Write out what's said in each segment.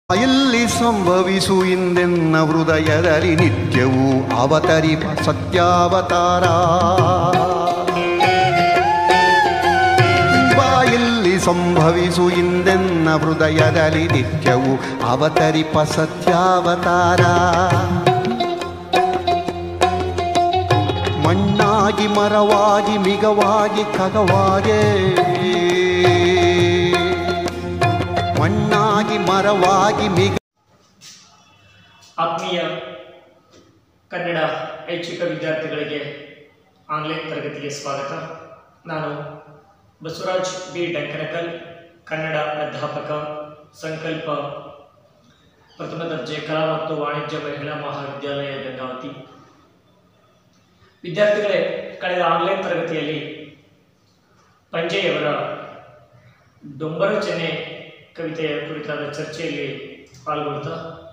ಇಲ್ಲಿ ಸಂಭವಿಸು ಇಂದೆನ್ನ ಹೃದಯದಲ್ಲಿ ನಿತ್ಯವೂ ಅವತರಿಪ ಸತ್ಯಾವತಾರ ಬಾಯಲ್ಲಿ ಸಂಭವಿಸು ಇಂದೆನ್ನ ಹೃದಯದಲ್ಲಿ ನಿತ್ಯವೂ ಅವತರಿಪ ಸತ್ಯಾವತಾರ ಮಣ್ಣಾಗಿ ಮರವಾಗಿ ಮಿಗವಾಗಿ ಖಗವಾಗೆ ಮಣ್ಣಾಗಿ ಮರವಾಗಿ ಮಿಗ ಆತ್ಮೀಯ ಕನ್ನಡ ಐಚ್ಛಿಕ ವಿದ್ಯಾರ್ಥಿಗಳಿಗೆ ಆನ್ಲೈನ್ ತರಗತಿಗೆ ಸ್ವಾಗತ ನಾನು ಬಸವರಾಜ್ ಬಿ ಡಂಕನಕಲ್ ಕನ್ನಡ ಅಧ್ಯಾಪಕ ಸಂಕಲ್ಪ ಪ್ರಥಮ ದರ್ಜೆ ಕಲಾ ಮತ್ತು ವಾಣಿಜ್ಯ ಮಹಿಳಾ ಮಹಾವಿದ್ಯಾಲಯ ಗಂಗಾವತಿ ವಿದ್ಯಾರ್ಥಿಗಳೇ ಕಳೆದ ಆನ್ಲೈನ್ ತರಗತಿಯಲ್ಲಿ ಪಂಜೆಯವರ ಡೊಂಬರ ಚೆನ್ನೆ ಕವಿತೆಯ ಕುರಿತಾದ ಚರ್ಚೆಯಲ್ಲಿ ಪಾಲ್ಗೊಳ್ತಾ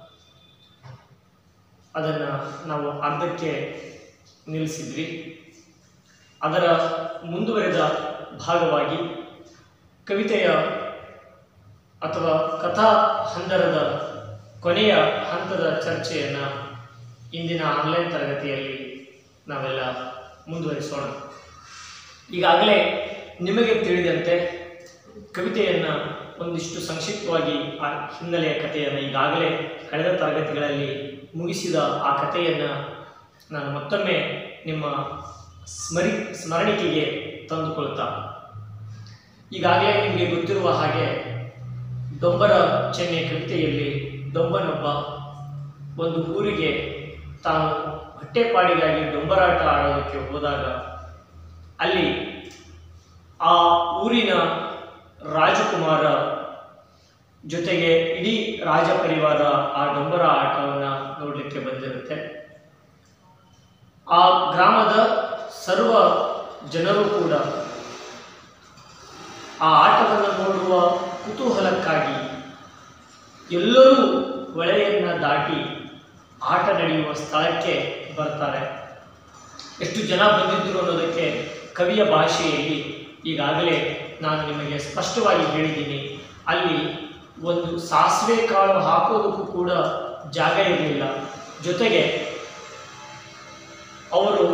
ಅದನ್ನು ನಾವು ಅರ್ಧಕ್ಕೆ ನಿಲ್ಲಿಸಿದ್ವಿ ಅದರ ಮುಂದುವರೆದ ಭಾಗವಾಗಿ ಕವಿತೆಯ ಅಥವಾ ಕಥಾ ಹಂದರದ ಕೊನೆಯ ಹಂತದ ಚರ್ಚೆಯನ್ನು ಇಂದಿನ ಆನ್ಲೈನ್ ತರಗತಿಯಲ್ಲಿ ನಾವೆಲ್ಲ ಮುಂದುವರಿಸೋಣ ಈಗಾಗಲೇ ನಿಮಗೆ ತಿಳಿದಂತೆ ಕವಿತೆಯನ್ನು ಒಂದಿಷ್ಟು ಸಂಕ್ಷಿಪ್ತವಾಗಿ ಆ ಹಿನ್ನೆಲೆಯ ಕಥೆಯನ್ನು ಈಗಾಗಲೇ ಕಳೆದ ತರಗತಿಗಳಲ್ಲಿ ಮುಗಿಸಿದ ಆ ಕಥೆಯನ್ನು ನಾನು ಮತ್ತೊಮ್ಮೆ ನಿಮ್ಮ ಸ್ಮರಿ ಸ್ಮರಣಿಕೆಗೆ ತಂದುಕೊಳ್ತಾ ಈಗಾಗಲೇ ನಿಮಗೆ ಗೊತ್ತಿರುವ ಹಾಗೆ ಡೊಂಬರ ಚೆನ್ನೆ ಕವಿತೆಯಲ್ಲಿ ಡೊಂಬನೊಬ್ಬ ಒಂದು ಊರಿಗೆ ತಾನು ಹೊಟ್ಟೆಪಾಡಿಗಾಗಿ ಡೊಂಬರಾಟ ಆಡೋದಕ್ಕೆ ಹೋದಾಗ ಅಲ್ಲಿ ಆ ಊರಿನ ರಾಜಕುಮಾರ ಜೊತೆಗೆ ಇಡೀ ರಾಜ ಪರಿವಾರ ಆ ಡೊಂಬರ ಆಟವನ್ನು ನೋಡಲಿಕ್ಕೆ ಬಂದಿರುತ್ತೆ ಆ ಗ್ರಾಮದ ಸರ್ವ ಜನರು ಕೂಡ ಆ ಆಟವನ್ನು ನೋಡುವ ಕುತೂಹಲಕ್ಕಾಗಿ ಎಲ್ಲರೂ ಹೊಳೆಯನ್ನು ದಾಟಿ ಆಟ ನಡೆಯುವ ಸ್ಥಳಕ್ಕೆ ಬರ್ತಾರೆ ಎಷ್ಟು ಜನ ಬಂದಿದ್ದರು ಅನ್ನೋದಕ್ಕೆ ಕವಿಯ ಭಾಷೆಯಲ್ಲಿ ಈಗಾಗಲೇ ನಾನು ನಿಮಗೆ ಸ್ಪಷ್ಟವಾಗಿ ಹೇಳಿದ್ದೀನಿ ಅಲ್ಲಿ ಒಂದು ಸಾಸಿವೆ ಕಾಳು ಹಾಕೋದಕ್ಕೂ ಕೂಡ ಜಾಗ ಇರಲಿಲ್ಲ ಜೊತೆಗೆ ಅವರು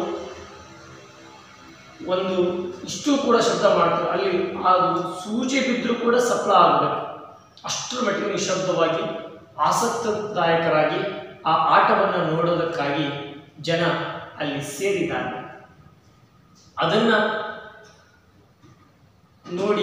ಒಂದು ಇಷ್ಟು ಕೂಡ ಶಬ್ದ ಮಾಡ್ತಾರೆ ಅಲ್ಲಿ ಅದು ಸೂಜಿ ಬಿದ್ದರೂ ಕೂಡ ಸಫಲ ಆಗಬೇಕು ಅಷ್ಟರ ಮಟ್ಟಿಗೆ ನಿಶಬ್ದವಾಗಿ ಆಸಕ್ತದಾಯಕರಾಗಿ ಆ ಆಟವನ್ನು ನೋಡೋದಕ್ಕಾಗಿ ಜನ ಅಲ್ಲಿ ಸೇರಿದ್ದಾರೆ ಅದನ್ನು ನೋಡಿ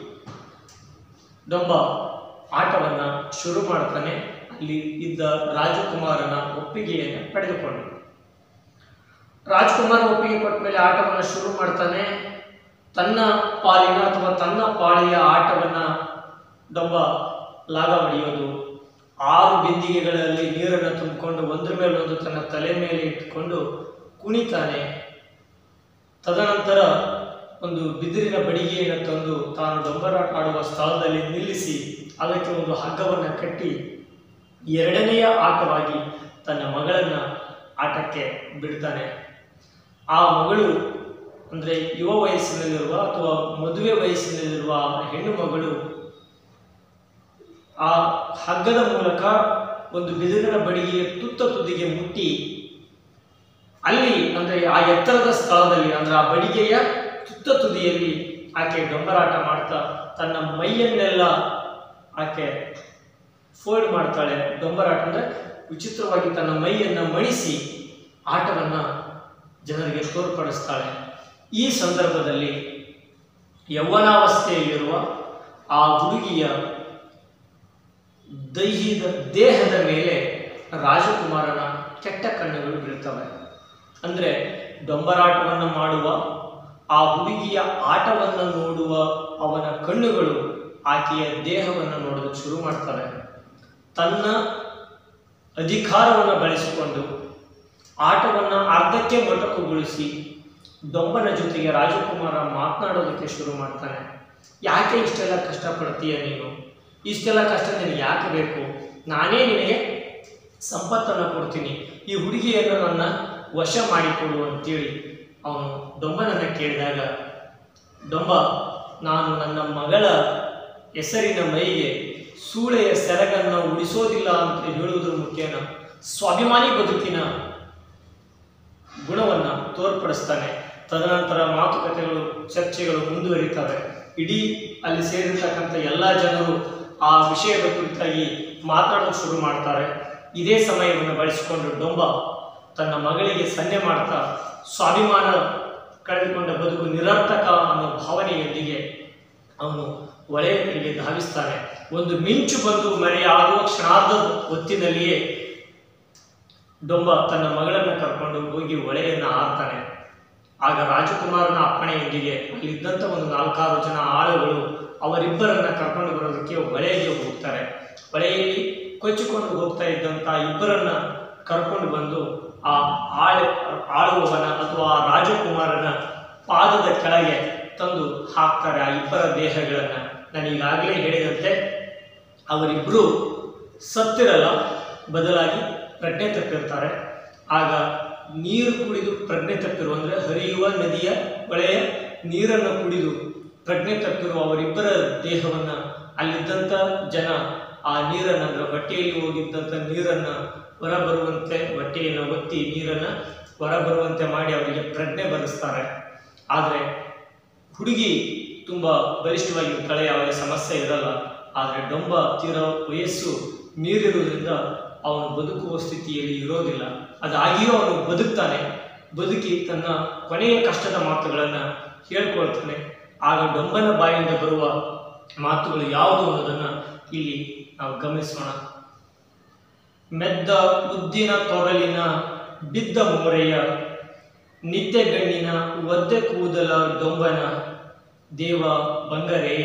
ಡೊಂಬ ಆಟವನ್ನು ಶುರು ಮಾಡ್ತಾನೆ ಅಲ್ಲಿ ಇದ್ದ ರಾಜಕುಮಾರನ ಒಪ್ಪಿಗೆಯನ್ನು ಪಡೆದುಕೊಂಡು ರಾಜ್ಕುಮಾರ್ ಒಪ್ಪಿಗೆ ಕೊಟ್ಟ ಮೇಲೆ ಆಟವನ್ನು ಶುರು ಮಾಡ್ತಾನೆ ತನ್ನ ಪಾಲಿನ ಅಥವಾ ತನ್ನ ಪಾಳಿಯ ಆಟವನ್ನು ಡೊಂಬ ಲಾಗ ಹೊಡೆಯೋದು ಆರು ಬಿಂದಿಗೆಗಳಲ್ಲಿ ನೀರನ್ನು ತುಂಬಿಕೊಂಡು ಒಂದ್ರ ಮೇಲೆ ಒಂದು ತನ್ನ ತಲೆ ಮೇಲೆ ಇಟ್ಕೊಂಡು ಕುಣಿತಾನೆ ತದನಂತರ ಒಂದು ಬಿದಿರಿನ ಬಡಿಗೆಯನ್ನು ತಂದು ತಾನು ಡೊಂಬರಾಟ ಆಡುವ ಸ್ಥಳದಲ್ಲಿ ನಿಲ್ಲಿಸಿ ಅದಕ್ಕೆ ಒಂದು ಹಗ್ಗವನ್ನು ಕಟ್ಟಿ ಎರಡನೆಯ ಆಟವಾಗಿ ತನ್ನ ಮಗಳನ್ನು ಆಟಕ್ಕೆ ಬಿಡ್ತಾನೆ ಆ ಮಗಳು ಅಂದರೆ ಯುವ ವಯಸ್ಸಿನಲ್ಲಿರುವ ಅಥವಾ ಮದುವೆ ವಯಸ್ಸಿನಲ್ಲಿರುವ ಆ ಹೆಣ್ಣು ಮಗಳು ಆ ಹಗ್ಗದ ಮೂಲಕ ಒಂದು ಬಿದಿರಿನ ಬಡಿಗೆಯ ತುತ್ತ ತುದಿಗೆ ಮುಟ್ಟಿ ಅಲ್ಲಿ ಅಂದರೆ ಆ ಎತ್ತರದ ಸ್ಥಳದಲ್ಲಿ ಅಂದರೆ ಆ ಬಡಿಗೆಯ ತುತ್ತ ತುದಿಯಲ್ಲಿ ಆಕೆ ಡೊಂಬರಾಟ ಮಾಡ್ತಾ ತನ್ನ ಮೈಯನ್ನೆಲ್ಲ ಆಕೆ ಫೋಲ್ಡ್ ಮಾಡ್ತಾಳೆ ಡೊಂಬರಾಟ ಅಂದರೆ ವಿಚಿತ್ರವಾಗಿ ತನ್ನ ಮೈಯನ್ನು ಮಣಿಸಿ ಆಟವನ್ನು ಜನರಿಗೆ ತೋರ್ಪಡಿಸ್ತಾಳೆ ಈ ಸಂದರ್ಭದಲ್ಲಿ ಯೌವನಾವಸ್ಥೆಯಲ್ಲಿರುವ ಆ ಹುಡುಗಿಯ ದೈಹಿಕ ದೇಹದ ಮೇಲೆ ರಾಜಕುಮಾರನ ಕೆಟ್ಟ ಕಣ್ಣುಗಳು ಬೀಳ್ತವೆ ಅಂದರೆ ಡೊಂಬರಾಟವನ್ನು ಮಾಡುವ ಆ ಹುಡುಗಿಯ ಆಟವನ್ನು ನೋಡುವ ಅವನ ಕಣ್ಣುಗಳು ಆಕೆಯ ದೇಹವನ್ನು ನೋಡೋದಕ್ಕೆ ಶುರು ಮಾಡ್ತವೆ ತನ್ನ ಅಧಿಕಾರವನ್ನು ಬಳಸಿಕೊಂಡು ಆಟವನ್ನು ಅರ್ಧಕ್ಕೆ ಮೊಟಕುಗೊಳಿಸಿ ಡೊಂಬನ ಜೊತೆಗೆ ರಾಜಕುಮಾರ ಮಾತನಾಡೋದಕ್ಕೆ ಶುರು ಮಾಡ್ತಾನೆ ಯಾಕೆ ಇಷ್ಟೆಲ್ಲ ಕಷ್ಟಪಡ್ತೀಯ ನೀನು ಇಷ್ಟೆಲ್ಲ ಕಷ್ಟ ನಿನಗೆ ಯಾಕೆ ಬೇಕು ನಾನೇ ನಿನಗೆ ಸಂಪತ್ತನ್ನು ಕೊಡ್ತೀನಿ ಈ ಹುಡುಗಿಯನ್ನು ನನ್ನ ವಶ ಮಾಡಿಕೊಡು ಅಂತೇಳಿ ಅವನು ಡೊಂಬನನ್ನು ಕೇಳಿದಾಗ ಡೊಂಬ ನಾನು ನನ್ನ ಮಗಳ ಹೆಸರಿನ ಮೈಗೆ ಸೂಳೆಯ ಸೆರಗನ್ನು ಉಳಿಸೋದಿಲ್ಲ ಅಂತ ಹೇಳುವುದರ ಮುಖೇನ ಸ್ವಾಭಿಮಾನಿ ಬದುಕಿನ ಗುಣವನ್ನು ತೋರ್ಪಡಿಸ್ತಾನೆ ತದನಂತರ ಮಾತುಕತೆಗಳು ಚರ್ಚೆಗಳು ಮುಂದುವರಿತವೆ ಇಡೀ ಅಲ್ಲಿ ಸೇರಿರ್ತಕ್ಕಂಥ ಎಲ್ಲ ಜನರು ಆ ವಿಷಯದ ಕುರಿತಾಗಿ ಮಾತನಾಡಲು ಶುರು ಮಾಡ್ತಾರೆ ಇದೇ ಸಮಯವನ್ನು ಬಳಸಿಕೊಂಡು ಡೊಂಬ ತನ್ನ ಮಗಳಿಗೆ ಸನ್ನೆ ಮಾಡ್ತಾ ಸ್ವಾಭಿಮಾನ ಕಳೆದುಕೊಂಡ ಬದುಕು ನಿರರ್ಥಕ ಅನ್ನೋ ಭಾವನೆಯೊಂದಿಗೆ ಅವನು ಒಳೆಯ ಕಡೆಗೆ ಧಾವಿಸ್ತಾನೆ ಒಂದು ಮಿಂಚು ಬಂದು ಮರೆಯಾಗುವ ಕ್ಷಣಾರ್ಧದ ಹೊತ್ತಿನಲ್ಲಿಯೇ ಡೊಂಬ ತನ್ನ ಮಗಳನ್ನು ಕರ್ಕೊಂಡು ಹೋಗಿ ಹೊಳೆಯನ್ನು ಆರ್ತಾನೆ ಆಗ ರಾಜಕುಮಾರನ ಅಪ್ಪಣೆಯೊಂದಿಗೆ ಅಲ್ಲಿದ್ದಂಥ ಒಂದು ನಾಲ್ಕಾರು ಜನ ಆಳುಗಳು ಅವರಿಬ್ಬರನ್ನ ಕರ್ಕೊಂಡು ಬರೋದಕ್ಕೆ ಹೊಳೆಗೆ ಹೋಗ್ತಾರೆ ಹೊಳೆಯಲ್ಲಿ ಕೊಚ್ಚಿಕೊಂಡು ಹೋಗ್ತಾ ಇದ್ದಂಥ ಇಬ್ಬರನ್ನ ಕರ್ಕೊಂಡು ಬಂದು ಆ ಆಳ ಆಳುವವನ ಅಥವಾ ಆ ರಾಜಕುಮಾರನ ಪಾದದ ಕೆಳಗೆ ತಂದು ಹಾಕ್ತಾರೆ ಆ ಇಬ್ಬರ ದೇಹಗಳನ್ನು ನಾನು ಈಗಾಗಲೇ ಹೇಳಿದಂತೆ ಅವರಿಬ್ಬರು ಸತ್ತಿರಲ್ಲ ಬದಲಾಗಿ ಪ್ರಜ್ಞೆ ತಪ್ಪಿರ್ತಾರೆ ಆಗ ನೀರು ಕುಡಿದು ಪ್ರಜ್ಞೆ ತಪ್ಪಿರುವ ಅಂದರೆ ಹರಿಯುವ ನದಿಯ ಹೊಳೆಯ ನೀರನ್ನು ಕುಡಿದು ಪ್ರಜ್ಞೆ ತಪ್ಪಿರುವ ಅವರಿಬ್ಬರ ದೇಹವನ್ನು ಅಲ್ಲಿದ್ದಂಥ ಜನ ಆ ನೀರನ್ನು ಅಂದರೆ ಹೊಟ್ಟೆಯಲ್ಲಿ ಹೋಗಿದ್ದಂಥ ನೀರನ್ನು ಹೊರಬರುವಂತೆ ಹೊಟ್ಟೆಯನ್ನು ಒತ್ತಿ ನೀರನ್ನು ಹೊರಬರುವಂತೆ ಮಾಡಿ ಅವರಿಗೆ ಪ್ರಜ್ಞೆ ಬರೆಸ್ತಾರೆ ಆದರೆ ಹುಡುಗಿ ತುಂಬ ಬಲಿಷ್ಠವಾಗಿರ್ತಾಳೆ ಅವರಿಗೆ ಸಮಸ್ಯೆ ಇರಲ್ಲ ಆದರೆ ಡೊಂಬ ತೀರೋ ವಯಸ್ಸು ಮೀರಿರುವುದರಿಂದ ಅವನು ಬದುಕುವ ಸ್ಥಿತಿಯಲ್ಲಿ ಇರೋದಿಲ್ಲ ಅದಾಗಿಯೂ ಅವನು ಬದುಕ್ತಾನೆ ಬದುಕಿ ತನ್ನ ಕೊನೆಯ ಕಷ್ಟದ ಮಾತುಗಳನ್ನು ಹೇಳ್ಕೊಳ್ತಾನೆ ಆಗ ಡೊಂಬನ ಬಾಯಿಂದ ಬರುವ ಮಾತುಗಳು ಯಾವುದು ಅನ್ನೋದನ್ನು ಇಲ್ಲಿ ನಾವು ಗಮನಿಸೋಣ ಮೆದ್ದ ಉದ್ದಿನ ತೊಗಲಿನ ಬಿದ್ದ ಮೋರೆಯ ನಿತ್ಯ ಗಣ್ಣಿನ ಒದ್ದೆ ಕೂದಲ ಡೊಂಬನ ದೇವ ಬಂಗರೆ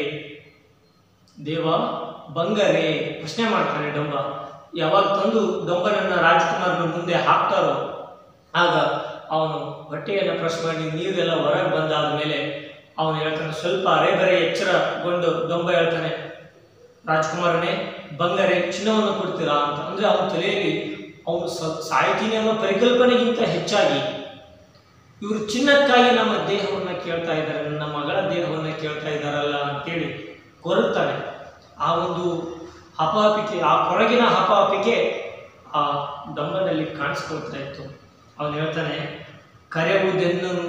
ದೇವ ಬಂಗರೆ ಪ್ರಶ್ನೆ ಮಾಡ್ತಾನೆ ಡೊಂಬ ಯಾವಾಗ ತಂದು ಡೊಂಬನನ್ನ ರಾಜ್ಕುಮಾರನ ಮುಂದೆ ಹಾಕ್ತಾರೋ ಆಗ ಅವನು ಹೊಟ್ಟೆಯನ್ನು ಬ್ರಷ್ ಮಾಡಿ ನೀರೆಲ್ಲ ಹೊರಗೆ ಬಂದಾದ ಮೇಲೆ ಅವನು ಹೇಳ್ತಾನೆ ಸ್ವಲ್ಪ ಅರೆಬರೆ ಎಚ್ಚರಗೊಂಡು ಡೊಂಬ ಹೇಳ್ತಾನೆ ರಾಜ್ಕುಮಾರನೇ ಬಂಗಾರೆ ಚಿನ್ನವನ್ನು ಕೊಡ್ತೀರಾ ಅಂತ ಅಂದರೆ ಅವನ ತಲೆಯಲ್ಲಿ ಅವನು ಸ ಸಾಯ್ತೀನಿ ಅನ್ನೋ ಪರಿಕಲ್ಪನೆಗಿಂತ ಹೆಚ್ಚಾಗಿ ಇವರು ಚಿನ್ನಕ್ಕಾಗಿ ನಮ್ಮ ದೇಹವನ್ನು ಕೇಳ್ತಾ ಇದ್ದಾರೆ ನನ್ನ ಮಗಳ ದೇಹವನ್ನು ಕೇಳ್ತಾ ಇದ್ದಾರಲ್ಲ ಅಂತೇಳಿ ಕೊರಗ್ತಾನೆ ಆ ಒಂದು ಹಪಾಪಿಕೆ ಆ ಕೊರಗಿನ ಹಪಾಪಿಕೆ ಆ ಡೊಂಬನಲ್ಲಿ ಕಾಣಿಸ್ಕೊಳ್ತಾ ಇತ್ತು ಅವನು ಹೇಳ್ತಾನೆ ಕರೆಯುವುದೆನ್ನನು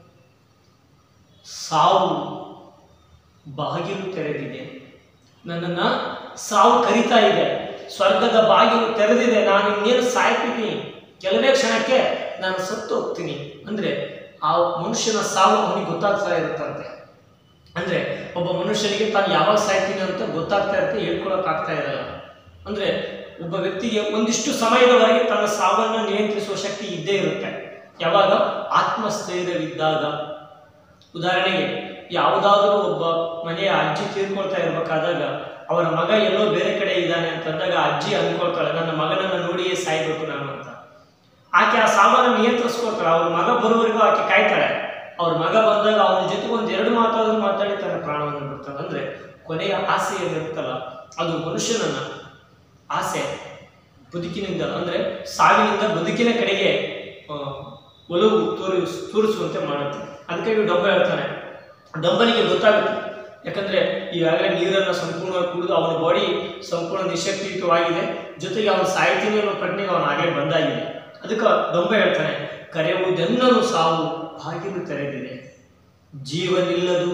ಸಾವು ಬಾಗಿಲು ತೆರೆದಿದೆ ನನ್ನನ್ನು ಸಾವು ಕರಿತಾ ಇದೆ ಸ್ವರ್ಗದ ಬಾಗಿಲು ತೆರೆದಿದೆ ನಾನು ಇನ್ನೇನು ಸಾಯ್ತೀನಿ ಕೆಲವೇ ಕ್ಷಣಕ್ಕೆ ನಾನು ಸತ್ತು ಹೋಗ್ತೀನಿ ಅಂದರೆ ಆ ಮನುಷ್ಯನ ಸಾವು ಅವನಿಗೆ ಗೊತ್ತಾಗ್ತಾ ಇರುತ್ತಂತೆ ಅಂದರೆ ಒಬ್ಬ ಮನುಷ್ಯನಿಗೆ ತಾನು ಯಾವಾಗ ಸಾಯ್ತೀನಿ ಅಂತ ಗೊತ್ತಾಗ್ತಾ ಇರುತ್ತೆ ಹೇಳ್ಕೊಳಕ್ ಆಗ್ತಾ ಇರಲ್ಲ ಅಂದರೆ ಒಬ್ಬ ವ್ಯಕ್ತಿಗೆ ಒಂದಿಷ್ಟು ಸಮಯದವರೆಗೆ ತನ್ನ ಸಾವನ್ನು ನಿಯಂತ್ರಿಸುವ ಶಕ್ತಿ ಇದ್ದೇ ಇರುತ್ತೆ ಯಾವಾಗ ಆತ್ಮಸ್ಥೈರ್ಯವಿದ್ದಾಗ ಉದಾಹರಣೆಗೆ ಯಾವುದಾದರೂ ಒಬ್ಬ ಮನೆಯ ಅಜ್ಜಿ ತೀರ್ಕೊಳ್ತಾ ಇರಬೇಕಾದಾಗ ಅವರ ಮಗ ಎಲ್ಲೋ ಬೇರೆ ಕಡೆ ಇದ್ದಾನೆ ಅಂತಂದಾಗ ಅಜ್ಜಿ ಅಂದ್ಕೊಳ್ತಾಳೆ ನನ್ನ ಮಗನನ್ನು ನೋಡಿಯೇ ಸಾಯ್ಬೇಕು ನಾನು ಅಂತ ಆಕೆ ಆ ಸಾವನ್ನು ನಿಯಂತ್ರಿಸ್ಕೊಳ್ತಾಳೆ ಅವ್ರ ಮಗ ಬರುವವರೆಗೂ ಆಕೆ ಕಾಯ್ತಾಳೆ ಅವ್ರ ಮಗ ಬಂದಾಗ ಅವನ ಜೊತೆಗೆ ಒಂದು ಎರಡು ಮಾತಾದರೂ ಮಾತಾಡಿ ತನ್ನ ಪ್ರಾಣವನ್ನು ಬಿಡ್ತಾಳೆ ಅಂದ್ರೆ ಕೊನೆಯ ಆಸೆ ಏನಿರುತ್ತಲ್ಲ ಅದು ಮನುಷ್ಯನನ್ನ ಆಸೆ ಬದುಕಿನಿಂದ ಅಂದ್ರೆ ಸಾವಿನಿಂದ ಬದುಕಿನ ಕಡೆಗೆ ಆ, ಒಲವು ತೋರಿಸ್ ತೋರಿಸುವಂತೆ ಮಾಡುತ್ತೆ ಅದಕ್ಕಾಗಿ ಡೊಂಬ ಹೇಳ್ತಾನೆ ಡೊಂಬನಿಗೆ ಗೊತ್ತಾಗುತ್ತೆ ಯಾಕಂದ್ರೆ ಈಗಾಗಲೇ ನೀರನ್ನು ಸಂಪೂರ್ಣವಾಗಿ ಕುಡಿದು ಅವನ ಬಾಡಿ ಸಂಪೂರ್ಣ ನಿಶಕ್ತಿಯುತವಾಗಿದೆ ಜೊತೆಗೆ ಅವನು ಸಾಯ್ತೀನಿ ಅನ್ನೋ ಪ್ರಜ್ಞೆಗೆ ಅವನ ಆಗಲೇ ಬಂದಾಗಿದೆ ಅದಕ್ಕೆ ಡೊಂಬ ಹೇಳ್ತಾನೆ ಕರೆಯುವುದೆನ್ನಲು ಸಾವು ಬಾಗಿಲು ತೆರೆದಿದೆ ಜೀವನಿಲ್ಲದು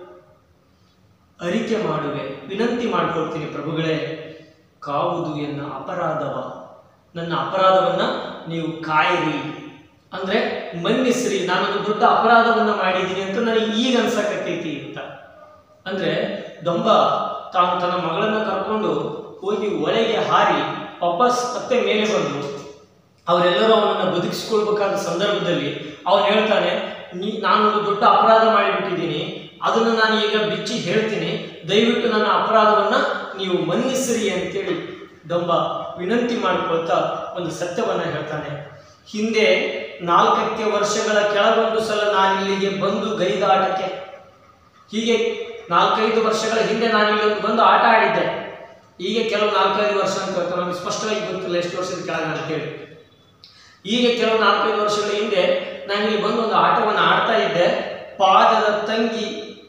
ಅರಿಕೆ ಮಾಡುವೆ ವಿನಂತಿ ಮಾಡ್ಕೊಳ್ತೀನಿ ಪ್ರಭುಗಳೇ ಕಾವುದು ಎನ್ನ ಅಪರಾಧವ ನನ್ನ ಅಪರಾಧವನ್ನ ನೀವು ಕಾಯಿರಿ ಅಂದ್ರೆ ಮನ್ನಿಸ್ರಿ ನಾನೊಂದು ದೊಡ್ಡ ಅಪರಾಧವನ್ನ ಮಾಡಿದ್ದೀನಿ ಅಂತ ನನಗೆ ಈಗ ಅನ್ಸಕತ್ತೈತಿ ಅಂತ ಅಂದ್ರೆ ದೊಂಬ ತಾನು ತನ್ನ ಮಗಳನ್ನ ಕರ್ಕೊಂಡು ಹೋಗಿ ಒಳಗೆ ಹಾರಿ ವಾಪಸ್ ಮತ್ತೆ ಮೇಲೆ ಬಂದು ಅವರೆಲ್ಲರೂ ಅವನನ್ನು ಬದುಕಿಸ್ಕೊಳ್ಬೇಕಾದ ಸಂದರ್ಭದಲ್ಲಿ ಅವನು ಹೇಳ್ತಾನೆ ನೀ ನಾನೊಂದು ದೊಡ್ಡ ಅಪರಾಧ ಮಾಡಿಬಿಟ್ಟಿದ್ದೀನಿ ಅದನ್ನು ನಾನು ಈಗ ಬಿಚ್ಚಿ ಹೇಳ್ತೀನಿ ದಯವಿಟ್ಟು ನನ್ನ ಅಪರಾಧವನ್ನ ನೀವು ಮನ್ನಿಸಿರಿ ಅಂತೇಳಿ ಡೊಂಬ ವಿನಂತಿ ಮಾಡಿಕೊಳ್ತಾ ಒಂದು ಸತ್ಯವನ್ನ ಹೇಳ್ತಾನೆ ಹಿಂದೆ ನಾಲ್ಕಕ್ಕೆ ವರ್ಷಗಳ ಕೆಳಗೊಂದು ಸಲ ನಾನು ಇಲ್ಲಿಗೆ ಬಂದು ಗೈದಾಟಕ್ಕೆ ಹೀಗೆ ನಾಲ್ಕೈದು ವರ್ಷಗಳ ಹಿಂದೆ ನಾನು ಇಲ್ಲಿ ಒಂದು ಬಂದು ಆಟ ಆಡಿದ್ದೆ ಹೀಗೆ ಕೆಲವು ನಾಲ್ಕೈದು ವರ್ಷ ಅಂತ ಹೇಳ್ತಾರೆ ನಮಗೆ ಸ್ಪಷ್ಟವಾಗಿ ಗೊತ್ತಿಲ್ಲ ಎಷ್ಟು ವರ್ಷದ ಕೆಳಗೆ ಅಂತೇಳಿ ಹೀಗೆ ಕೆಲವು ನಾಲ್ಕೈದು ವರ್ಷಗಳ ಹಿಂದೆ ನಾನು ಇಲ್ಲಿ ಬಂದು ಒಂದು ಆಟವನ್ನು ಆಡ್ತಾ ಇದ್ದೆ ಪಾದದ ತಂಗಿ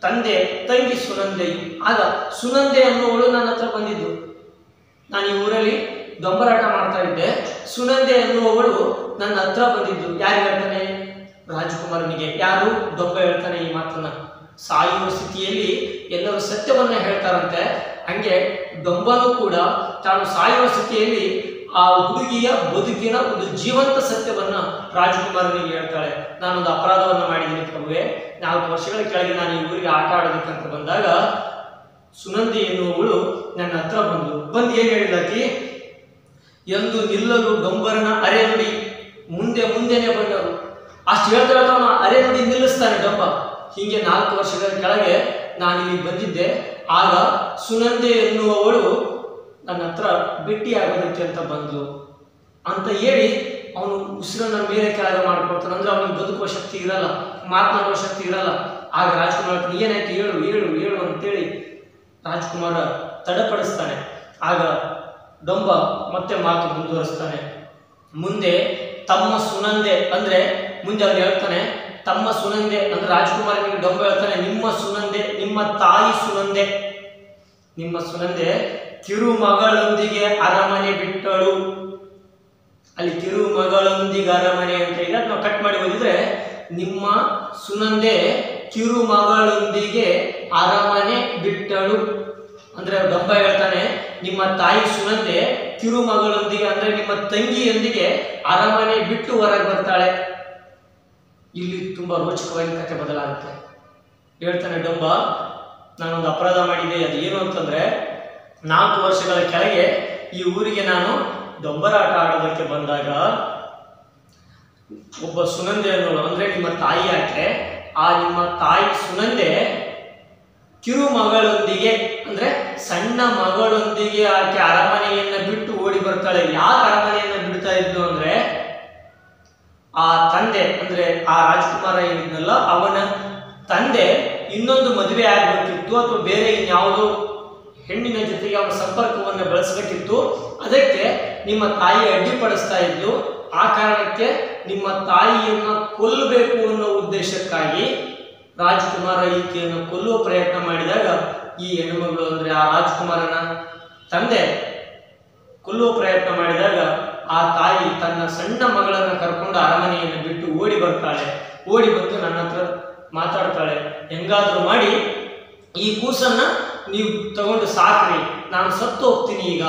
ತಂದೆ ತಂಗಿ ಸುನಂದೆಯು ಆಗ ಸುನಂದೆ ಅನ್ನುವಳು ನನ್ನ ಹತ್ರ ಬಂದಿದ್ದು ನಾನು ಈ ಊರಲ್ಲಿ ದೊಂಬರಾಟ ಮಾಡ್ತಾ ಇದ್ದೆ ಸುನಂದೆ ಅನ್ನುವವಳು ನನ್ನ ಹತ್ರ ಬಂದಿದ್ದು ಯಾರು ಹೇಳ್ತಾನೆ ರಾಜಕುಮಾರನಿಗೆ ಯಾರು ದೊಂಬ ಹೇಳ್ತಾನೆ ಈ ಮಾತನ್ನ ಸಾಯುವ ಸ್ಥಿತಿಯಲ್ಲಿ ಎಲ್ಲರೂ ಸತ್ಯವನ್ನ ಹೇಳ್ತಾರಂತೆ ಹಂಗೆ ದೊಂಬನು ಕೂಡ ತಾನು ಸಾಯುವ ಸ್ಥಿತಿಯಲ್ಲಿ ಆ ಹುಡುಗಿಯ ಬದುಕಿನ ಒಂದು ಜೀವಂತ ಸತ್ಯವನ್ನ ರಾಜಕುಮಾರನಿಗೆ ಹೇಳ್ತಾಳೆ ನಾನೊಂದು ಅಪರಾಧವನ್ನ ಮಾಡಿದ್ದೀನಿ ಪ್ರಭುವೆ ನಾಲ್ಕು ವರ್ಷಗಳ ಕೆಳಗೆ ನಾನು ಈ ಊರಿಗೆ ಆಟ ಆಡೋದಕ್ಕಂತ ಬಂದಾಗ ಸುನಂದಿ ಎನ್ನುವವಳು ನನ್ನ ಹತ್ರ ಬಂದು ಬಂದು ಏನ್ ಹೇಳಿದಾಕಿ ಎಂದು ನಿಲ್ಲಲು ಡೊಂಬರನ ಅರೆ ನುಡಿ ಮುಂದೆ ಮುಂದೆನೆ ಬಂದರು ಅಷ್ಟು ಹೇಳ್ತಾ ಹೇಳ್ತಾ ಅವನು ಅರೆ ನುಡಿ ನಿಲ್ಲಿಸ್ತಾನೆ ಡೊಂಬ ಹೀಗೆ ನಾಲ್ಕು ವರ್ಷಗಳ ಕೆಳಗೆ ನಾನು ಇಲ್ಲಿ ಬಂದಿದ್ದೆ ಆಗ ಸುನಂದೆ ಎನ್ನುವವಳು ನನ್ನ ಹತ್ರ ಭೇಟಿಯಾಗೋದಕ್ಕೆ ಅಂತ ಬಂದ್ಲು ಅಂತ ಹೇಳಿ ಅವನು ಉಸಿರನ್ನ ಮೇಲೆ ಕೆಳಗೆ ಮಾಡ್ಕೊಳ್ತಾನೆ ಅಂದ್ರೆ ಅವನಿಗೆ ಬದುಕುವ ಶಕ್ತಿ ಇರಲ್ಲ ಮಾತನಾಡುವ ಶಕ್ತಿ ಇರಲ್ಲ ಆಗ ರಾಜ್ಕುಮಾರ್ ಹೇಳ್ತಾನೆ, ಏನಾಯ್ತು ಹೇಳು ಹೇಳು ಹೇಳು ಅಂತೇಳಿ ರಾಜ್ಕುಮಾರ ತಡಪಡಿಸ್ತಾನೆ ಆಗ ಡೊಂಬ ಮತ್ತೆ ಮಾತು ಮುಂದುವರಿಸ್ತಾನೆ ಮುಂದೆ ತಮ್ಮ ಸುನಂದೆ ಅಂದ್ರೆ ಮುಂದೆ ಅವನು ಹೇಳ್ತಾನೆ ತಮ್ಮ ಸುನಂದೆ ಅಂದ್ರೆ ರಾಜ್ಕುಮಾರನಿಗೆ ಡೊಂಬ ಹೇಳ್ತಾನೆ ನಿಮ್ಮ ಸುನಂದೆ ನಿಮ್ಮ ತಾಯಿ ಸುನಂದೆ ನಿಮ್ಮ ಸುನಂದೆ ಕಿರುಮಗಳೊಂದಿಗೆ ಅರಮನೆ ಬಿಟ್ಟಳು ಅಲ್ಲಿ ಕಿರುಮಗಳೊಂದಿಗೆ ಅರಮನೆ ಅಂತ ಇದೆ ನಾವು ಕಟ್ ಮಾಡಿ ಓದಿದ್ರೆ ನಿಮ್ಮ ಸುನಂದೆ ಕಿರುಮಗಳೊಂದಿಗೆ ಅರಮನೆ ಬಿಟ್ಟಳು ಅಂದ್ರೆ ಡೊಂಬ ಹೇಳ್ತಾನೆ ನಿಮ್ಮ ತಾಯಿ ಸುನಂದೆ ಕಿರುಮಗಳೊಂದಿಗೆ ಅಂದ್ರೆ ನಿಮ್ಮ ತಂಗಿಯೊಂದಿಗೆ ಅರಮನೆ ಬಿಟ್ಟು ಹೊರಗೆ ಬರ್ತಾಳೆ ಇಲ್ಲಿ ತುಂಬಾ ರೋಚಕವಾಗಿ ಕಥೆ ಬದಲಾಗುತ್ತೆ ಹೇಳ್ತಾನೆ ಡೊಂಬ ನಾನೊಂದು ಅಪರಾಧ ಮಾಡಿದೆ ಅದು ಏನು ಅಂತಂದ್ರೆ ನಾಲ್ಕು ವರ್ಷಗಳ ಕೆಳಗೆ ಈ ಊರಿಗೆ ನಾನು ದೊಂಬರಾಟ ಆಡೋದಕ್ಕೆ ಬಂದಾಗ ಒಬ್ಬ ಸುನಂದೆ ಅನ್ನೋಳು ಅಂದ್ರೆ ನಿಮ್ಮ ತಾಯಿ ಆಕೆ ಆ ನಿಮ್ಮ ತಾಯಿ ಸುನಂದೆ ಕಿರು ಮಗಳೊಂದಿಗೆ ಅಂದ್ರೆ ಸಣ್ಣ ಮಗಳೊಂದಿಗೆ ಆಕೆ ಅರಮನೆಯನ್ನ ಬಿಟ್ಟು ಓಡಿ ಬರ್ತಾಳೆ ಯಾಕೆ ಅರಮನೆಯನ್ನ ಬಿಡ್ತಾ ಇದ್ಲು ಅಂದ್ರೆ ಆ ತಂದೆ ಅಂದ್ರೆ ಆ ರಾಜ್ಕುಮಾರ ಏನಿದ್ನಲ್ಲ ಅವನ ತಂದೆ ಇನ್ನೊಂದು ಮದುವೆ ಆಗಬೇಕಿತ್ತು ಅಥವಾ ಬೇರೆ ಇನ್ಯಾವುದೋ ಹೆಣ್ಣಿನ ಜೊತೆಗೆ ಅವನ ಸಂಪರ್ಕವನ್ನು ಬೆಳೆಸಬೇಕಿತ್ತು ಅದಕ್ಕೆ ನಿಮ್ಮ ತಾಯಿ ಅಡ್ಡಿಪಡಿಸ್ತಾ ಇದ್ಲು ಆ ಕಾರಣಕ್ಕೆ ನಿಮ್ಮ ತಾಯಿಯನ್ನ ಕೊಲ್ಲಬೇಕು ಅನ್ನೋ ಉದ್ದೇಶಕ್ಕಾಗಿ ರಾಜ್ಕುಮಾರ ಈಕೆಯನ್ನು ಕೊಲ್ಲುವ ಪ್ರಯತ್ನ ಮಾಡಿದಾಗ ಈ ಹೆಣ್ಣುಮಗಳು ಅಂದ್ರೆ ಆ ರಾಜ್ಕುಮಾರನ ತಂದೆ ಕೊಲ್ಲುವ ಪ್ರಯತ್ನ ಮಾಡಿದಾಗ ಆ ತಾಯಿ ತನ್ನ ಸಣ್ಣ ಮಗಳನ್ನ ಕರ್ಕೊಂಡು ಅರಮನೆಯನ್ನು ಬಿಟ್ಟು ಓಡಿ ಬರ್ತಾಳೆ ಓಡಿ ಬಂದು ನನ್ನ ಹತ್ರ ಮಾತಾಡ್ತಾಳೆ ಹೆಂಗಾದ್ರೂ ಮಾಡಿ ಈ ಕೂಸನ್ನ ನೀವು ತಗೊಂಡು ಸಾಕ್ರಿ ನಾನು ಸತ್ತು ಹೋಗ್ತೀನಿ ಈಗ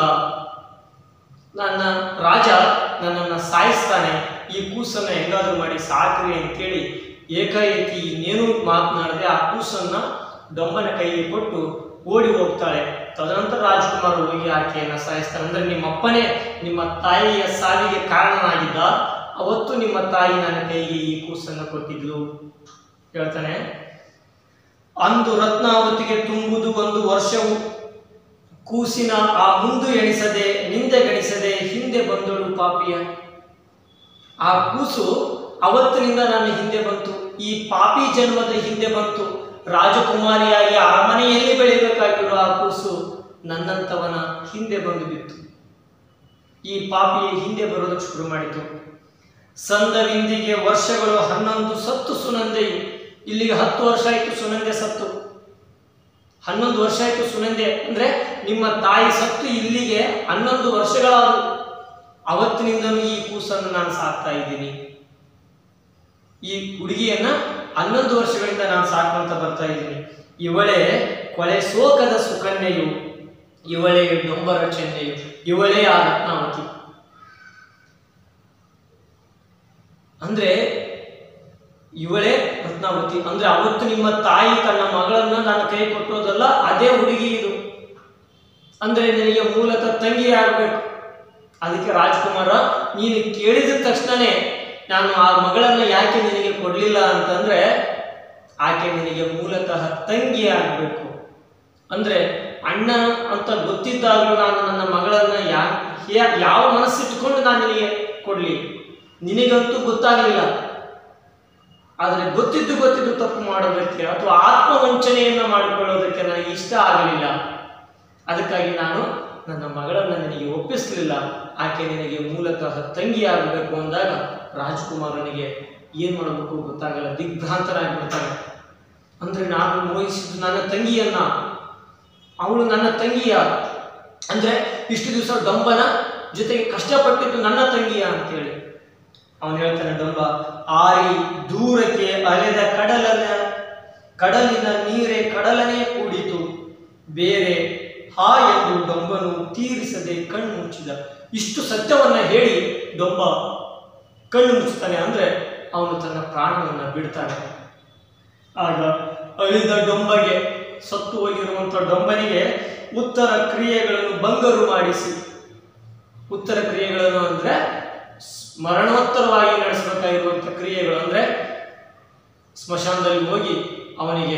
ನನ್ನ ರಾಜ ನನ್ನನ್ನು ಸಾಯಿಸ್ತಾನೆ ಈ ಕೂಸನ್ನ ಹೆಂಗಾದ್ರೂ ಮಾಡಿ ಸಾಕ್ರಿ ಅಂತೇಳಿ ಏಕಾಏಕಿ ಇನ್ನೇನು ಮಾತನಾಡದೆ ಆ ಕೂಸನ್ನ ಡೊಂಬನ ಕೈಗೆ ಕೊಟ್ಟು ಓಡಿ ಹೋಗ್ತಾಳೆ ತದನಂತರ ರಾಜ್ಕುಮಾರ್ ಹೋಗಿ ಆಕೆಯನ್ನ ಸಾಯಿಸ್ತಾನೆ ಅಂದ್ರೆ ನಿಮ್ಮ ಅಪ್ಪನೇ ನಿಮ್ಮ ತಾಯಿಯ ಸಾವಿಗೆ ಕಾರಣನಾಗಿದ್ದ ಅವತ್ತು ನಿಮ್ಮ ತಾಯಿ ನನ್ನ ಕೈಗೆ ಈ ಕೂಸನ್ನು ಕೊಟ್ಟಿದ್ಲು ಹೇಳ್ತಾನೆ ಅಂದು ರತ್ನಾವತಿಗೆ ತುಂಬುದು ಒಂದು ವರ್ಷವು ಕೂಸಿನ ಆ ಮುಂದು ಎಣಿಸದೆ ನಿಂದೆ ಗಣಿಸದೆ ಹಿಂದೆ ಬಂದಳು ಪಾಪಿಯ ಆ ಕೂಸು ಅವತ್ತಿನಿಂದ ನನ್ನ ಹಿಂದೆ ಬಂತು ಈ ಪಾಪಿ ಜನ್ಮದ ಹಿಂದೆ ಬಂತು ರಾಜಕುಮಾರಿಯಾಗಿ ಅರಮನೆಯಲ್ಲಿ ಬೆಳೆಯಬೇಕಾಗಿರೋ ಆ ಕೂಸು ನನ್ನಂತವನ ಹಿಂದೆ ಬಂದು ಬಿತ್ತು ಈ ಪಾಪಿಯ ಹಿಂದೆ ಬರೋದಕ್ಕೆ ಶುರು ಮಾಡಿತು ಸಂದವಿಂದಿಗೆ ವರ್ಷಗಳು ಹನ್ನೊಂದು ಸತ್ತು ಸುನಂದೆಯು ಇಲ್ಲಿಗೆ ಹತ್ತು ವರ್ಷ ಆಯಿತು ಸುನಂದೆ ಸತ್ತು ಹನ್ನೊಂದು ವರ್ಷ ಆಯಿತು ಸುನಂದೆ ಅಂದ್ರೆ ನಿಮ್ಮ ತಾಯಿ ಸತ್ತು ಇಲ್ಲಿಗೆ ಹನ್ನೊಂದು ವರ್ಷಗಳಾದವು ಅವತ್ತಿನಿಂದಲೂ ಈ ಕೂಸನ್ನು ನಾನು ಸಾಕ್ತಾ ಇದ್ದೀನಿ ಈ ಹುಡುಗಿಯನ್ನ ಹನ್ನೊಂದು ವರ್ಷಗಳಿಂದ ನಾನು ಸಾಕೊಂತ ಬರ್ತಾ ಇದ್ದೀನಿ ಇವಳೇ ಕೊಳೆ ಶೋಕದ ಸುಕನ್ಯೆಯು ಇವಳೇ ಡೊಂಬರ ಚೆನ್ನೆಯು ಇವಳೇ ಆ ರತ್ನಾವತಿ ಅಂದ್ರೆ ಇವಳೇ ರತ್ನಾವತಿ ಅಂದ್ರೆ ಅವತ್ತು ನಿಮ್ಮ ತಾಯಿ ತನ್ನ ಮಗಳನ್ನ ನಾನು ಕೈ ಕೊಟ್ಟೋದಲ್ಲ ಅದೇ ಹುಡುಗಿ ಇದು ಅಂದ್ರೆ ನಿನಗೆ ಮೂಲತಃ ತಂಗಿ ಆಗ್ಬೇಕು ಅದಕ್ಕೆ ರಾಜ್ಕುಮಾರ ನೀನು ಕೇಳಿದ ತಕ್ಷಣನೇ ನಾನು ಆ ಮಗಳನ್ನ ಯಾಕೆ ನಿನಗೆ ಕೊಡ್ಲಿಲ್ಲ ಅಂತಂದ್ರೆ ಆಕೆ ನಿನಗೆ ಮೂಲತಃ ತಂಗಿ ಆಗ್ಬೇಕು ಅಂದ್ರೆ ಅಣ್ಣ ಅಂತ ಗೊತ್ತಿದ್ದಾಗಲೂ ನಾನು ನನ್ನ ಮಗಳನ್ನ ಯಾ ಯಾ- ಯಾವ ಮನಸ್ಸಿಟ್ಕೊಂಡು ನಾನು ನಿನಗೆ ಕೊಡ್ಲಿ ನಿನಗಂತೂ ಗೊತ್ತಾಗಲಿಲ್ಲ ಆದರೆ ಗೊತ್ತಿದ್ದು ಗೊತ್ತಿದ್ದು ತಪ್ಪು ಮಾಡೋದಕ್ಕೆ ಅಥವಾ ಆತ್ಮವಂಚನೆಯನ್ನ ಮಾಡಿಕೊಳ್ಳೋದಕ್ಕೆ ನನಗೆ ಇಷ್ಟ ಆಗಲಿಲ್ಲ ಅದಕ್ಕಾಗಿ ನಾನು ನನ್ನ ಮಗಳನ್ನು ನಿನಗೆ ಒಪ್ಪಿಸಲಿಲ್ಲ ಆಕೆ ನಿನಗೆ ಮೂಲತಃ ತಂಗಿ ಆಗಬೇಕು ಅಂದಾಗ ರಾಜ್ಕುಮಾರನಿಗೆ ಏನು ಮಾಡಬೇಕು ಗೊತ್ತಾಗಲ್ಲ ದಿಗ್ಭ್ರಾಂತನಾಗಿಬಿಡ್ತಾನೆ ಅಂದ್ರೆ ನಾನು ಮೋಹಿಸಿದ್ದು ನನ್ನ ತಂಗಿಯನ್ನ ಅವಳು ನನ್ನ ತಂಗಿಯ ಅಂದ್ರೆ ಇಷ್ಟು ದಿವಸ ಡೊಂಬನ ಜೊತೆಗೆ ಕಷ್ಟಪಟ್ಟಿದ್ದು ನನ್ನ ತಂಗಿಯ ಅಂತೇಳಿ ಅವನು ಹೇಳ್ತಾನೆ ಡೊಂಬ ಆರಿ ದೂರಕ್ಕೆ ಅಲೆದ ಕಡಲನ ಕಡಲಿನ ನೀರೇ ಕಡಲನೇ ಕೂಡಿತು ಬೇರೆ ಹಾ ಎಂದು ಡೊಂಬನು ತೀರಿಸದೆ ಕಣ್ಣು ಮುಚ್ಚಿದ ಇಷ್ಟು ಸತ್ಯವನ್ನ ಹೇಳಿ ಡೊಂಬ ಕಣ್ಣು ಮುಚ್ಚುತ್ತಾನೆ ಅಂದ್ರೆ ಅವನು ತನ್ನ ಪ್ರಾಣವನ್ನ ಬಿಡ್ತಾನೆ ಆಗ ಅಳಿದ ಡೊಂಬಗೆ ಸತ್ತು ಹೋಗಿರುವಂತ ಡೊಂಬನಿಗೆ ಉತ್ತರ ಕ್ರಿಯೆಗಳನ್ನು ಬಂಗರು ಮಾಡಿಸಿ ಉತ್ತರ ಕ್ರಿಯೆಗಳನ್ನು ಅಂದ್ರೆ ಸ್- ಮರಣೋತ್ತರವಾಗಿ ನಡೆಸಬೇಕಾಗಿರುವಂತ ಕ್ರಿಯೆಗಳು ಅಂದ್ರೆ ಸ್ಮಶಾನದಲ್ಲಿ ಹೋಗಿ ಅವನಿಗೆ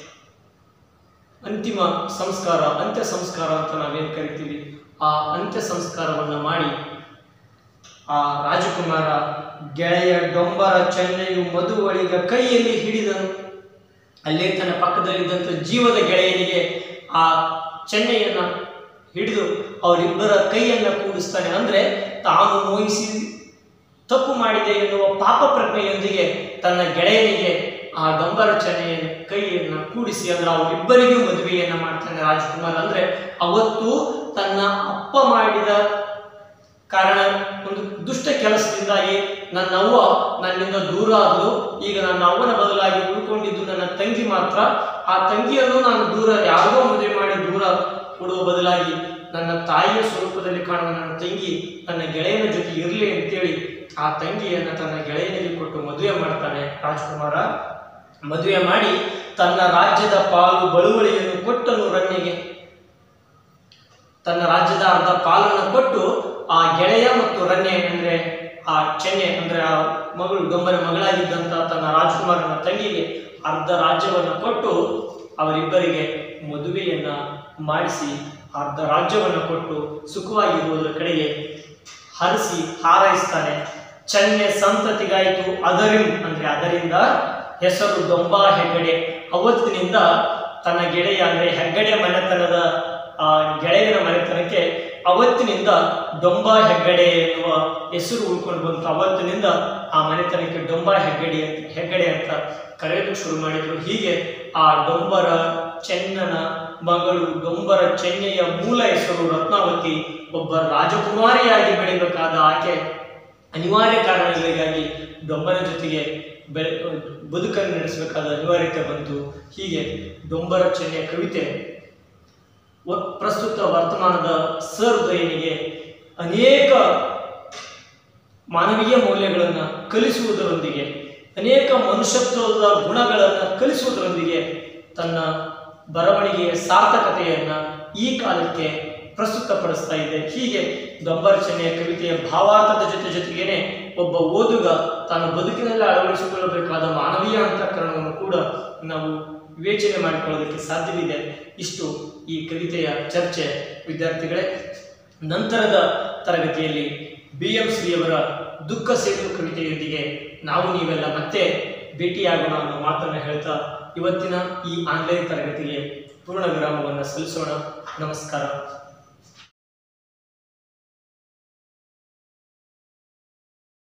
ಅಂತಿಮ ಸಂಸ್ಕಾರ ಅಂತ್ಯ ಸಂಸ್ಕಾರ ಅಂತ ನಾವೇನು ಕರಿತೀವಿ ಆ ಅಂತ್ಯ ಸಂಸ್ಕಾರವನ್ನು ಮಾಡಿ ಆ ರಾಜಕುಮಾರ ಗೆಳೆಯ ಡೊಂಬರ ಚೆನ್ನೈಯು ಮಧುವಳಿಗ ಕೈಯಲ್ಲಿ ಹಿಡಿದನು ಅಲ್ಲೇ ತನ್ನ ಪಕ್ಕದಲ್ಲಿದ್ದಂಥ ಜೀವದ ಗೆಳೆಯನಿಗೆ ಆ ಚೆನ್ನೈಯನ್ನ ಹಿಡಿದು ಅವರಿಬ್ಬರ ಕೈಯನ್ನ ಕೂಡಿಸ್ತಾನೆ ಅಂದ್ರೆ ತಾನು ಮೋಹಿಸಿ ತಪ್ಪು ಮಾಡಿದೆ ಎನ್ನುವ ಪಾಪ ಪ್ರಜ್ಞೆಯೊಂದಿಗೆ ತನ್ನ ಗೆಳೆಯನಿಗೆ ಆ ಡಂಬರ ಚೆನ್ನೆಯ ಕೈಯನ್ನು ಕೂಡಿಸಿ ಅಂದ್ರೆ ಅವರಿಬ್ಬರಿಗೂ ಮದುವೆಯನ್ನ ಮಾಡ್ತಾನೆ ರಾಜ್ಕುಮಾರ್ ಅಂದ್ರೆ ಅವತ್ತು ತನ್ನ ಅಪ್ಪ ಮಾಡಿದ ಕಾರಣ ಒಂದು ದುಷ್ಟ ಕೆಲಸದಿಂದಾಗಿ ನನ್ನ ಅವ್ವ ನನ್ನಿಂದ ದೂರ ಆದ್ಲು ಈಗ ನನ್ನ ಅವ್ವನ ಬದಲಾಗಿ ಉಳ್ಕೊಂಡಿದ್ದು ನನ್ನ ತಂಗಿ ಮಾತ್ರ ಆ ತಂಗಿಯನ್ನು ನಾನು ದೂರ ಯಾರಿಗೋ ಮದುವೆ ಮಾಡಿ ದೂರ ಕೊಡುವ ಬದಲಾಗಿ ನನ್ನ ತಾಯಿಯ ಸ್ವರೂಪದಲ್ಲಿ ಕಾಣುವ ನನ್ನ ತಂಗಿ ನನ್ನ ಗೆಳೆಯನ ಜೊತೆ ಇರಲಿ ಅಂತೇಳಿ ಆ ತಂಗಿಯನ್ನ ತನ್ನ ಗೆಳೆಯನಿಗೆ ಕೊಟ್ಟು ಮದುವೆ ಮಾಡ್ತಾನೆ ರಾಜ್ಕುಮಾರ ಮದುವೆ ಮಾಡಿ ತನ್ನ ರಾಜ್ಯದ ಪಾಲು ಬಳುವಳಿಯನ್ನು ಕೊಟ್ಟನು ರಣ್ಯಗೆ ತನ್ನ ರಾಜ್ಯದ ಅರ್ಧ ಪಾಲನ್ನು ಕೊಟ್ಟು ಆ ಗೆಳೆಯ ಮತ್ತು ರನ್ನೆ ಅಂದ್ರೆ ಆ ಚೆನ್ನೆ ಅಂದ್ರೆ ಆ ಮಗಳು ಡೊಂಬರ ಮಗಳಾಗಿದ್ದಂತ ತನ್ನ ರಾಜ್ಕುಮಾರನ ತಂಗಿಗೆ ಅರ್ಧ ರಾಜ್ಯವನ್ನು ಕೊಟ್ಟು ಅವರಿಬ್ಬರಿಗೆ ಮದುವೆಯನ್ನ ಮಾಡಿಸಿ ಅರ್ಧ ರಾಜ್ಯವನ್ನು ಕೊಟ್ಟು ಸುಖವಾಗಿರುವುದರ ಕಡೆಗೆ ಹರಿಸಿ ಹಾರೈಸ್ತಾನೆ ಚೆನ್ನೆ ಸಂತತಿಗಾಯಿತು ಅದರಿಂ ಅಂದ್ರೆ ಅದರಿಂದ ಹೆಸರು ಡೊಂಬಾ ಹೆಗ್ಗಡೆ ಅವತ್ತಿನಿಂದ ತನ್ನ ಗೆಳೆಯ ಅಂದ್ರೆ ಹೆಗ್ಗಡೆ ಮನೆತನದ ಆ ಗೆಳೆಯನ ಮನೆತನಕ್ಕೆ ಅವತ್ತಿನಿಂದ ಡೊಂಬಾ ಹೆಗ್ಗಡೆ ಎನ್ನುವ ಹೆಸರು ಉಳ್ಕೊಂಡು ಬಂತು ಅವತ್ತಿನಿಂದ ಆ ಮನೆತನಕ್ಕೆ ಡೊಂಬಾ ಹೆಗ್ಗಡೆ ಅಂತ ಹೆಗ್ಗಡೆ ಅಂತ ಕರೆಯಲು ಶುರು ಮಾಡಿದ್ರು ಹೀಗೆ ಆ ಡೊಂಬರ ಚೆನ್ನನ ಮಗಳು ಡೊಂಬರ ಚೆನ್ನೆಯ ಮೂಲ ಹೆಸರು ರತ್ನಾವತಿ ಒಬ್ಬ ರಾಜಕುಮಾರಿಯಾಗಿ ಬೆಳಿಬೇಕಾದ ಆಕೆ ಅನಿವಾರ್ಯ ಕಾರಣಗಳಿಗಾಗಿ ಡೊಂಬರ ಜೊತೆಗೆ ಬೆಳೆ ಬದುಕನ್ನು ನಡೆಸಬೇಕಾದ ಅನಿವಾರ್ಯತೆ ಬಂತು ಹೀಗೆ ಡೊಂಬರ ಚೆನ್ನೆಯ ಕವಿತೆ ವ- ಪ್ರಸ್ತುತ ವರ್ತಮಾನದ ಸಹೃದಯನಿಗೆ ಅನೇಕ ಮಾನವೀಯ ಮೌಲ್ಯಗಳನ್ನು ಕಲಿಸುವುದರೊಂದಿಗೆ ಅನೇಕ ಮನುಷ್ಯತ್ವದ ಗುಣಗಳನ್ನು ಕಲಿಸುವುದರೊಂದಿಗೆ ತನ್ನ ಬರವಣಿಗೆಯ ಸಾರ್ಥಕತೆಯನ್ನ ಈ ಕಾಲಕ್ಕೆ ಪ್ರಸ್ತುತಪಡಿಸ್ತಾ ಇದೆ ಹೀಗೆ ದೊಂಬರ್ಚನೆಯ ಕವಿತೆಯ ಭಾವಾರ್ಥದ ಜೊತೆ ಜೊತೆಗೇನೆ ಒಬ್ಬ ಓದುಗ ತಾನು ಬದುಕಿನಲ್ಲಿ ಅಳವಡಿಸಿಕೊಳ್ಳಬೇಕಾದ ಮಾನವೀಯ ಅಂತಃಕರಣವನ್ನು ಕೂಡ ನಾವು ವಿವೇಚನೆ ಮಾಡಿಕೊಳ್ಳೋದಕ್ಕೆ ಸಾಧ್ಯವಿದೆ ಇಷ್ಟು ಈ ಕವಿತೆಯ ಚರ್ಚೆ ವಿದ್ಯಾರ್ಥಿಗಳೇ ನಂತರದ ತರಗತಿಯಲ್ಲಿ ಬಿ ಎಂ ಶ್ರೀಯವರ ದುಃಖ ಸೇತು ಕವಿತೆಯೊಂದಿಗೆ ನಾವು ನೀವೆಲ್ಲ ಮತ್ತೆ ಭೇಟಿಯಾಗೋಣ ಅನ್ನೋ ಮಾತನ್ನು ಹೇಳ್ತಾ ಇವತ್ತಿನ ಈ ಆನ್ಲೈನ್ ತರಗತಿಗೆ ಪೂರ್ಣ ವಿರಾಮವನ್ನು ಸಲ್ಲಿಸೋಣ ನಮಸ್ಕಾರ